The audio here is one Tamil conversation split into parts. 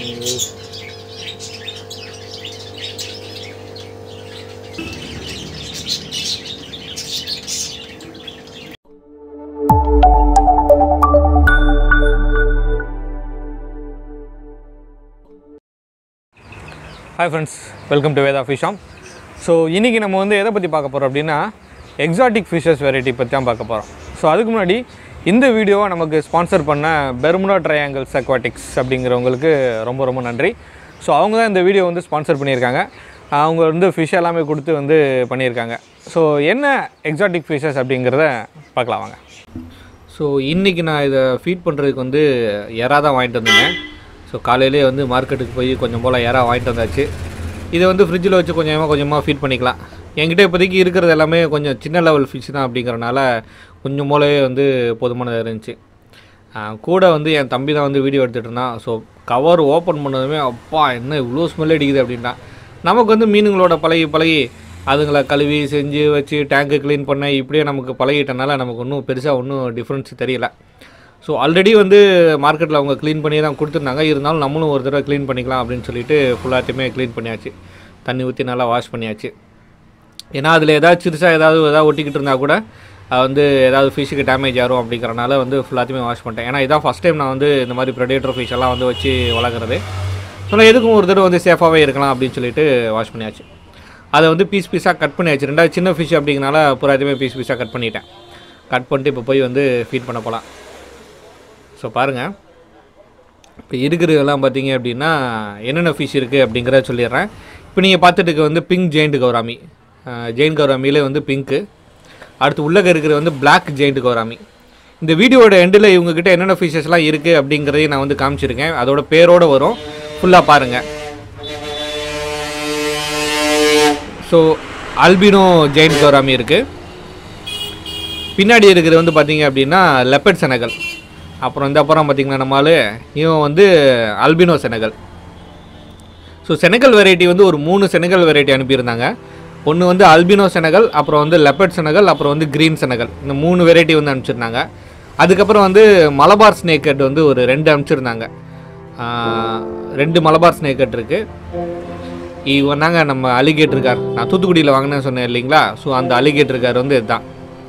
hi friends welcome to Veda fish shop so இன்றைக்கி நம்ம வந்து எதை பற்றி பார்க்க போகிறோம் அப்படின்னா எக்ஸாட்டிக் ஃபிஷஸ் வெரைட்டி பற்றி தான் பார்க்க போகிறோம் ஸோ அதுக்கு முன்னாடி இந்த வீடியோவை நமக்கு ஸ்பான்சர் பண்ண பெர்முடா ட்ரையாங்கிள்ஸ் அக்வாட்டிக்ஸ் அப்படிங்கிறவங்களுக்கு ரொம்ப ரொம்ப நன்றி ஸோ அவங்க தான் இந்த வீடியோ வந்து ஸ்பான்சர் பண்ணியிருக்காங்க அவங்க வந்து ஃபிஷ் எல்லாமே கொடுத்து வந்து பண்ணியிருக்காங்க ஸோ என்ன எக்ஸாட்டிக் ஃபிஷஸ் அப்படிங்கிறத பார்க்கலாம் வாங்க ஸோ இன்றைக்கி நான் இதை ஃபீட் பண்ணுறதுக்கு வந்து எறா தான் வாங்கிட்டு வந்தேன் ஸோ காலையிலே வந்து மார்க்கெட்டுக்கு போய் கொஞ்சம் போல் எறா வாங்கிட்டு வந்தாச்சு இதை வந்து ஃப்ரிட்ஜில் வச்சு கொஞ்சமாக கொஞ்சமாக ஃபீட் பண்ணிக்கலாம் என்கிட்ட இப்போதைக்கு இருக்கிறது எல்லாமே கொஞ்சம் சின்ன லெவல் ஃபிஷ் தான் அப்படிங்கிறனால கொஞ்சம் போலவே வந்து போதுமானதாக இருந்துச்சு ஆ, கூட வந்து என் தம்பி தான் வந்து வீடியோ எடுத்துகிட்டு இருந்தான் ஸோ கவர் ஓப்பன் பண்ணதுமே அப்பா என்ன இவ்வளோ ஸ்மெல் அடிக்குது அப்படின்ட்டான் நமக்கு வந்து மீனுங்களோட பழகி பழகி அதுங்களை கழுவி செஞ்சு வச்சு டேங்க்கு க்ளீன் பண்ண இப்படியே நமக்கு பழகிட்டனால நமக்கு ஒன்றும் பெருசாக ஒன்றும் டிஃப்ரென்ஸ் தெரியல ஸோ ஆல்ரெடி வந்து மார்க்கெட்டில் அவங்க க்ளீன் பண்ணி தான் கொடுத்துருந்தாங்க இருந்தாலும் நம்மளும் ஒரு தடவை க்ளீன் பண்ணிக்கலாம் அப்படின்னு சொல்லிட்டு ஃபுல்லாத்தையுமே க்ளீன் பண்ணியாச்சு தண்ணி ஊற்றி நல்லா வாஷ் பண்ணியாச்சு ஏன்னா அதில் ஏதாவது சிறுசாக ஏதாவது ஏதாவது ஒட்டிக்கிட்டு இருந்தால் கூட அது வந்து ஏதாவது ஃபிஷ்ஷுக்கு டேமேஜ் ஆகும் அப்படிங்கிறனால வந்து ஃபுல்லாத்தையுமே வாஷ் பண்ணிட்டேன் ஏன்னா இதான் ஃபஸ்ட் டைம் நான் வந்து இந்த மாதிரி ப்ரெடேட்டர் ஃபிஷ் எல்லாம் வந்து வச்சு வளர்க்குறது ஸோ நான் எதுக்கும் ஒரு தடவை வந்து சேஃபாகவே இருக்கலாம் அப்படின்னு சொல்லிட்டு வாஷ் பண்ணியாச்சு அதை வந்து பீஸ் பீஸாக கட் பண்ணியாச்சு ரெண்டாவது சின்ன ஃபிஷ் அப்படிங்கனால பூரா இதுவுமே பீஸ் பீஸாக கட் பண்ணிட்டேன் கட் பண்ணிட்டு இப்போ போய் வந்து ஃபீட் பண்ண போகலாம் ஸோ பாருங்கள் இப்போ இருக்கிறதெல்லாம் பார்த்தீங்க அப்படின்னா என்னென்ன ஃபிஷ் இருக்குது அப்படிங்கிறத சொல்லிடுறேன் இப்போ நீங்கள் பார்த்துட்டு இருக்க வந்து பிங்க் ஜெயிண்ட் கௌராமி ஜெயின் கௌராமிலே வந்து பிங்க்கு அடுத்து உள்ளக இருக்கிறது வந்து Black ஜெயிண்ட் கௌராமி இந்த வீடியோட எண்டில் இவங்ககிட்ட என்னென்ன ஃபிஷஸ்லாம் இருக்குது அப்படிங்கிறதையும் நான் வந்து காமிச்சிருக்கேன் அதோட பேரோட வரும் ஃபுல்லாக பாருங்கள் ஸோ அல்பினோ ஜெயிண்ட் கௌராமி இருக்குது பின்னாடி இருக்கிறது வந்து பார்த்தீங்க அப்படின்னா லெப்பட் செனகல் அப்புறம் இந்த அப்புறம் பார்த்தீங்கன்னா நம்மளால் இவன் வந்து albino Senegal so Senegal variety வந்து ஒரு மூணு செனகல் வெரைட்டி அனுப்பியிருந்தாங்க ஒன்று வந்து அல்பினோ செனகல் அப்புறம் வந்து லெப்பட் செனகல் அப்புறம் வந்து க்ரீன் செனகல் இந்த மூணு வெரைட்டி வந்து அனுப்பிச்சிருந்தாங்க அதுக்கப்புறம் வந்து மலபார் ஸ்னேக்கட் வந்து ஒரு ரெண்டு அனுப்பிச்சிருந்தாங்க ஆஹ், ரெண்டு மலபார் ஸ்னேக்கட் இருக்குது இவன் தாங்க நம்ம அலிகேட்டர் கார் நான் தூத்துக்குடியில் வாங்கினேன்னு சொன்னேன் இல்லைங்களா ஸோ அந்த அலிகேட்டர் கார் வந்து இதுதான்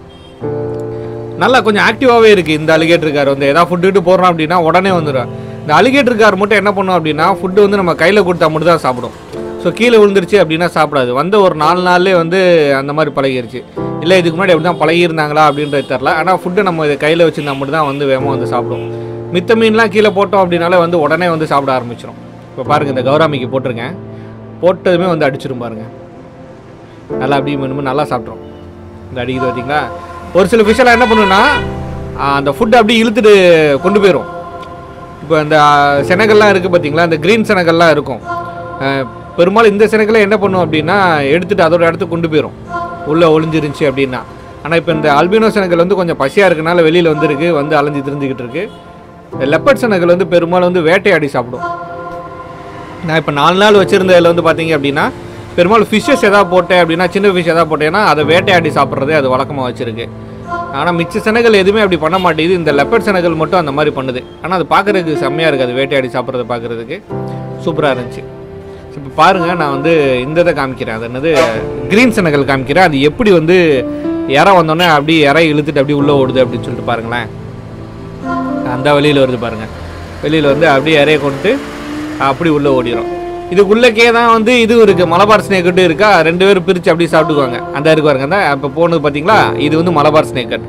நல்லா கொஞ்சம் ஆக்டிவாகவே இருக்குது இந்த அலிகேட்டர் கார் வந்து ஏதாவது ஃபுட்டு போடுறோம் அப்படின்னா உடனே வந்துடும் இந்த அலிகேட்டர் கார் மட்டும் என்ன பண்ணும் அப்படின்னா ஃபுட்டு வந்து நம்ம கையில் கொடுத்தா மட்டும் தான் சாப்பிடும் ஸோ கீழே விழுந்துருச்சு அப்படின்னா சாப்பிடாது வந்த ஒரு நாலு நாள்லேயே வந்து அந்த மாதிரி பழகிருச்சு இல்லை இதுக்கு முன்னாடி எப்படி தான் பழகியிருந்தாங்களா அப்படின்றது தெரில ஆனால் ஃபுட்டு நம்ம இதை கையில் வச்சுருந்தா மட்டும் தான் வந்து வேகமாக வந்து சாப்பிடும் மித்த மீன்லாம் கீழே போட்டோம் அப்படின்னாலே வந்து உடனே வந்து சாப்பிட ஆரம்பிச்சிடும் இப்போ பாருங்கள் இந்த கௌராமிக்கு போட்டிருக்கேன் போட்டதுமே வந்து அடிச்சிரும் பாருங்க நல்லா அப்படி வேணுமோ நல்லா சாப்பிட்றோம் இந்த அடிக்குது பார்த்தீங்களா ஒரு சில fish எல்லாம் என்ன பண்ணுன்னா ஆஹ், அந்த ஃபுட் அப்படியே இழுத்துட்டு கொண்டு போயிடும் இப்போ இந்த ஆஹ், செனகல்லாம் இருக்குது பார்த்தீங்களா இந்த க்ரீன் செனகல்லாம் இருக்கும் ஆஹ், பெரும்பாலும் இந்த செனகலை என்ன பண்ணும் அப்படின்னா எடுத்துட்டு அதோட இடத்துக்கு கொண்டு போயிடும் உள்ளே ஒளிஞ்சிருந்துச்சு அப்படின்னா ஆனால் இப்போ இந்த அல்பினோ செனகல் வந்து கொஞ்சம் பசியாக இருக்கனால வெளியில் வந்துருக்கு வந்து அலைஞ்சு திரிஞ்சுக்கிட்டு இருக்கு இந்த லெப்பட் செனகல் வந்து பெரும்பாலும் வந்து வேட்டையாடி சாப்பிடும் நான் இப்போ நாலு நாள் வச்சுருந்ததில் வந்து பார்த்தீங்க அப்படின்னா பெரும்பாலும் ஃபிஷ்ஷஸ் எதாவது போட்டேன் அப்படின்னா சின்ன ஃபிஷ் எதாவது போட்டேன்னா அதை வேட்டையாடி சாப்பிட்றதே அது வழக்கமாக வச்சுருக்கு ஆனால் மிச்ச செனகல் எதுவுமே அப்படி பண்ண மாட்டேங்குது இந்த லெப்பர்ட் செனகல் மட்டும் அந்த மாதிரி பண்ணுது ஆனால் அது பார்க்குறதுக்கு செம்மையாக இருக்குது அது வேட்டையாடி சாப்பிட்றத பார்க்குறதுக்கு சூப்பராக இருந்துச்சு இப்போ பாருங்கள் நான் வந்து இந்த இதை காமிக்கிறேன் அது என்னது க்ரீன் செனகல் காமிக்கிறேன் அது எப்படி வந்து இறை வந்தோடனே அப்படியே இறை இழுத்துட்டு அப்படியே உள்ளே ஓடுது அப்படின்னு சொல்லிட்டு பாருங்களேன் அந்த வழியில் வருது பாருங்க வெளியில் வந்து அப்படியே இறைய கொண்டு அப்படி உள்ளே ஓடிடும் இதுக்குள்ளக்கே தான் வந்து இது இருக்குது மலபார் ஸ்னேக்கட்டும் இருக்கா ரெண்டு பேரும் பிரித்து அப்படியே சாப்பிட்டுக்குவாங்க அந்த இருக்கு பாருங்க அந்த இப்போ போனது பார்த்தீங்களா இது வந்து மலபார் ஸ்னேக்கட்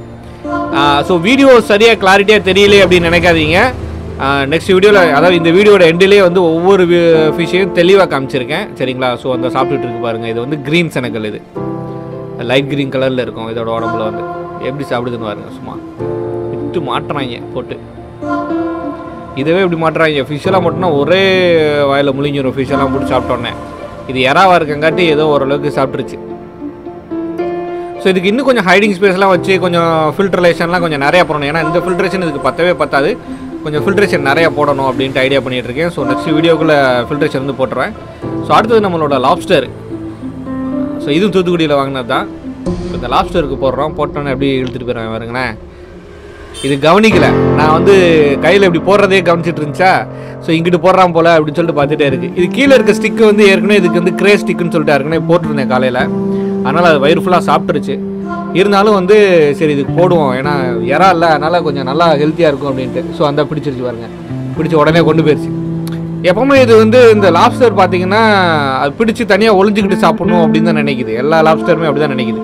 ஸோ வீடியோ சரியாக கிளாரிட்டியாக தெரியல அப்படின்னு நினைக்காதீங்க நெக்ஸ்ட் வீடியோவில் அதாவது இந்த வீடியோட எண்டிலே வந்து ஒவ்வொரு ஃபிஷ்ஷையும் தெளிவாக காமிச்சிருக்கேன் சரிங்களா ஸோ அந்த சாப்பிட்டுட்டு இருக்கு பாருங்க இது வந்து க்ரீன் செனகல் இது லைட் க்ரீன் கலரில் இருக்கும் இதோட உடம்புல வந்து எப்படி சாப்பிடுதுன்னு பாருங்க சும்மா விட்டு மாட்டுறாங்க போட்டு இதவே இப்படி மாட்டுறாங்க ஃபிஷ்ஷெல்லாம் மட்டும்னா ஒரே வாயில் முழுங்கிடும் ஃபிஷ்ஷெல்லாம் போட்டு சாப்பிட்டோன்னே இது எறாவாக இருக்கங்காட்டி ஏதோ ஓரளவுக்கு சாப்பிட்ருச்சு ஸோ இதுக்கு இன்னும் கொஞ்சம் ஹைடிங் ஸ்பேஸ்லாம் வச்சு கொஞ்சம் ஃபில்ட்ரலேஷன்லாம் கொஞ்சம் நிறையா போடணும் ஏன்னா இந்த ஃபில்ட்ரேஷன் இதுக்கு பத்தவே பத்தாது கொஞ்சம் ஃபில்ட்ரேஷன் நிறையா போடணும் அப்படின்ட்டு ஐடியா பண்ணிட்டு இருக்கேன் ஸோ நெக்ஸ்ட் வீடியோக்குள்ளே ஃபில்ட்ரேஷன் வந்து போட்டுருவேன் ஸோ அடுத்தது நம்மளோட லாப்ஸ்டர் ஸோ இதுவும் தூத்துக்குடியில் வாங்கினது தான் இப்போ இந்த லாப்ஸ்டருக்கு போடுறோம் போட்டோன்னே அப்படியே இழுத்துட்டு போயிடுவேன் பாருங்களேன் இது கவனிக்கல நான் வந்து கையில் இப்படி போடுறதே கவனிச்சிட்டு இருந்துச்சா ஸோ இங்கிட்டு போடுறான் போல அப்படின்னு சொல்லிட்டு பார்த்துட்டே இருக்கு இது கீழே இருக்க ஸ்டிக்கு வந்து ஏற்கனவே இதுக்கு வந்து கிரே ஸ்டிக்குன்னு சொல்லிட்டு ஏற்கனவே போட்டிருந்தேன் காலையில் அதனால் அது வயிறு ஃபுல்லாக சாப்பிட்டுருச்சு இருந்தாலும் வந்து சரி இதுக்கு போடுவோம் ஏன்னா இறா இல்லை அதனால் கொஞ்சம் நல்லா ஹெல்த்தியாக இருக்கும் அப்படின்ட்டு ஸோ அந்த பிடிச்சிருச்சு பாருங்க பிடிச்சி உடனே கொண்டு போயிடுச்சு எப்பவுமே இது வந்து இந்த லாப்ஸ்டர் பார்த்தீங்கன்னா அது பிடிச்சி தனியாக ஒளிஞ்சுக்கிட்டு சாப்பிடணும் அப்படின்னு தான் நினைக்குது எல்லா லாப்ஸ்டருமே அப்படி தான் நினைக்குது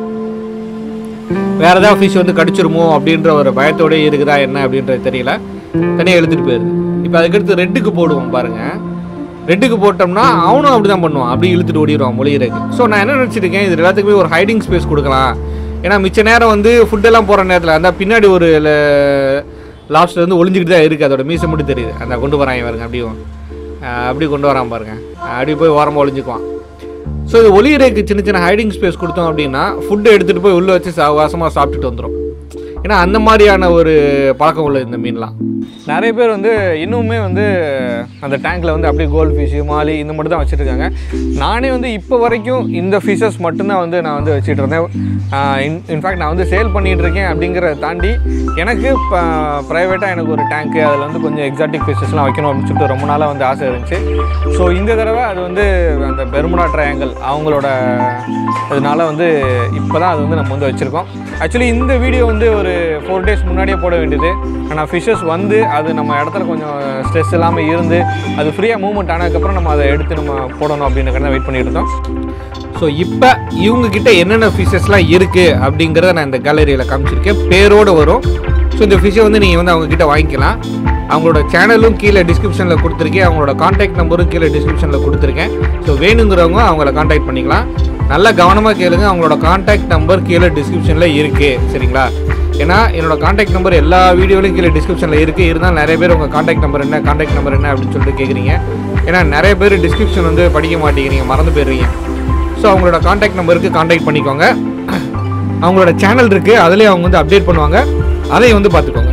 வேற ஏதாவது ஃபிஷ் வந்து கடிச்சிருமோ அப்படின்ற ஒரு பயத்தோடயே இருக்குதா என்ன அப்படின்றது தெரியல தனியாக இழுத்துட்டு போயிருது இப்போ அதுக்கடுத்து ரெட்டுக்கு போடுவோம் பாருங்க ரெட்டுக்கு போட்டோம்னா அவனும் அப்படி தான் பண்ணுவான் அப்படி இழுத்துட்டு ஓடிடுவான் மொழிகிறதுக்கு ஸோ நான் என்ன நினச்சிருக்கேன் இது எல்லாத்துக்குமே ஒரு ஹைடிங் ஸ்பேஸ் கொடுக்கலாம் ஏன்னா மிச்ச நேரம் வந்து ஃபுட்டெல்லாம் போகிற நேரத்தில் அந்த பின்னாடி ஒரு லாஸ்ட்டில் வந்து ஒளிஞ்சிக்கிட்டு தான் இருக்குது அதோட மீசை மட்டும் தெரியுது அந்த கொண்டு வரான் பாருங்க அப்படியும் அஹ் அப்படி கொண்டு வரான் பாருங்க அப்படி போய் ஓரமாக ஒளிஞ்சுக்குவான் ஸோ இது ஒளியறைக்கு சின்ன சின்ன ஹைடிங் ஸ்பேஸ் கொடுத்தோம் அப்படின்னா ஃபுட்டை எடுத்துகிட்டு போய் உள்ளே வச்சு வாசமாக சாப்பிட்டுட்டு வந்துடும் ஏன்னா அந்த மாதிரியான ஒரு பழக்கம் உள்ளது இந்த மீன்லாம் நிறைய பேர் வந்து இன்னுமே வந்து அந்த டேங்க்கில் வந்து அப்படியே கோல்ட் ஃபிஷ்ஷு மாலி இந்த மட்டும் தான் வச்சுட்டு இருக்காங்க நானே வந்து இப்போ வரைக்கும் இந்த ஃபிஷஸ் மட்டும்தான் வந்து நான் வந்து வச்சுட்டு இருந்தேன் இன்ஃபேக்ட் நான் வந்து சேல் பண்ணிகிட்டு இருக்கேன் அப்படிங்கிறத தாண்டி எனக்கு இப்போ ப்ரைவேட்டாக எனக்கு ஒரு டேங்க்கு அதில் வந்து கொஞ்சம் எக்ஸாட்டிக் ஃபிஷஸ்லாம் வைக்கணும் அப்படின்னு சொல்லிட்டு ரொம்ப நாளாக வந்து ஆசை இருந்துச்சு ஸோ இந்த தடவை அது வந்து அந்த பெர்முடா ட்ரையாங்கல் அவங்களோட இதனால வந்து இப்போ தான் அது வந்து நம்ம வந்து வச்சுருக்கோம் ஆக்சுவலி இந்த வீடியோ வந்து ஒரு ஃபோர் டேஸ் முன்னாடியே போட வேண்டியது ஆனால் ஃபிஷஸ் வந்து அது நம்ம இடத்துல கொஞ்சம் ஸ்ட்ரெஸ் இல்லாமல் இருந்து அது ஃப்ரீயாக மூவ்மெண்ட் ஆனதுக்கப்புறம் நம்ம அதை எடுத்து நம்ம போடணும் அப்படின்னு வெயிட் பண்ணிட்டு இருந்தோம் ஸோ இப்போ இவங்க கிட்ட என்னென்ன ஃபிஷஸ்லாம் இருக்குது அப்படிங்கிறத நான் இந்த கேலரியில் காமிச்சிருக்கேன் பேரோடு வரும் ஸோ இந்த ஃபிஷ்ஷை வந்து நீங்கள் வந்து அவங்க கிட்ட வாங்கிக்கலாம் அவங்களோட சேனலும் கீழே டிஸ்கிரிப்ஷனில் கொடுத்துருக்கேன் அவங்களோட காண்டாக்ட் நம்பரும் கீழே டிஸ்கிரிப்ஷனில் கொடுத்துருக்கேன் ஸோ வேணுங்கிறவங்க அவங்கள காண்டாக்ட் பண்ணிக்கலாம் நல்லா கவனமாக கேளுங்க அவங்களோட காண்டாக்ட் நம்பர் கீழே டிஸ்கிரிப்ஷனில் இருக்குது சரிங்களா ஏன்னா என்னோட காண்டாக்ட் நம்பர் எல்லா வீடியோலையும் கீழே டிஸ்கிரிப்ஷனில் இருக்குது இருந்தாலும் நிறைய பேர் உங்கள் காண்டாக்ட் நம்பர் என்ன காண்டாக்ட் நம்பர் என்ன அப்படின்னு சொல்லிட்டு கேட்குறீங்க ஏன்னா நிறைய பேர் டிஸ்கிரிப்ஷன் வந்து படிக்க மாட்டேங்கிறீங்க மறந்து போயிடுறீங்க ஸோ அவங்களோட காண்டாக்ட் நம்பருக்கு காண்டாக்ட் பண்ணிக்கோங்க அவங்களோட சேனல் இருக்குது அதுலேயே அவங்க வந்து அப்டேட் பண்ணுவாங்க அதையும் வந்து பார்த்துக்கோங்க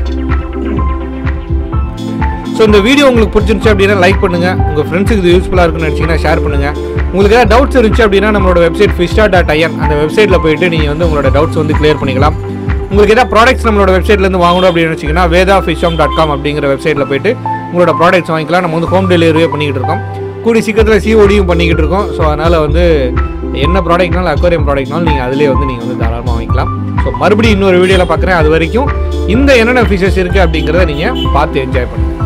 ஸோ இந்த வீடியோ உங்களுக்கு பிடிச்சிருந்துச்சு அப்படின்னா லைக் பண்ணுங்க உங்க ஃப்ரெண்ட்ஸுக்கு இது யூஸ்ஃபுல்லாக இருக்குன்னு நினச்சிங்கன்னா ஷேர் பண்ணுங்க உங்களுக்கு ஏதாவது டவுட்ஸ் இருந்துச்சு அப்படின்னா நம்மளோட வெப்சைட் ஃபிஷ்டா டாட் ஐஎன் அந்த வெப்சைட்டில் போயிட்டு நீங்கள் வந்து உங்களோட டவுட்ஸ் வந்து கிளியர் பண்ணிக்கலாம் உங்களுக்கு ஏதாவது ப்ராடக்ட்ஸ் நம்மளோட வெப்சைட்லேருந்து வாங்கணும் அப்படின்னு நினச்சிங்கன்னா வேதா ஃபிஷ்ஷாம் டாட் காம் அப்படிங்கிற வெப்சைட்டில் போயிட்டு உங்களோட ப்ராடக்ட்ஸ் வாங்கிக்கலாம் நம்ம வந்து ஹோம் டெலிவரியே பண்ணிக்கிட்டு இருக்கோம் கூடி சீக்கிரத்தில் சிஓடியும் பண்ணிக்கிட்டு இருக்கோம் ஸோ அதனால் வந்து என்ன ப்ராடக்ட்னாலும் அக்வாரியம் ப்ராடக்ட்னாலும் நீங்கள் அதிலே வந்து நீங்கள் வந்து தாராளமாக வாங்கிக்கலாம் ஸோ மறுபடியும் இன்னொரு வீடியோவில் பார்க்குறேன் அது வரைக்கும் இந்த என்னென்ன ஃபீச்சர்ஸ் இருக்குது அப்படிங்கிறத நீங்கள் பார்த்து என்ஜாய் பண்ணுங்கள்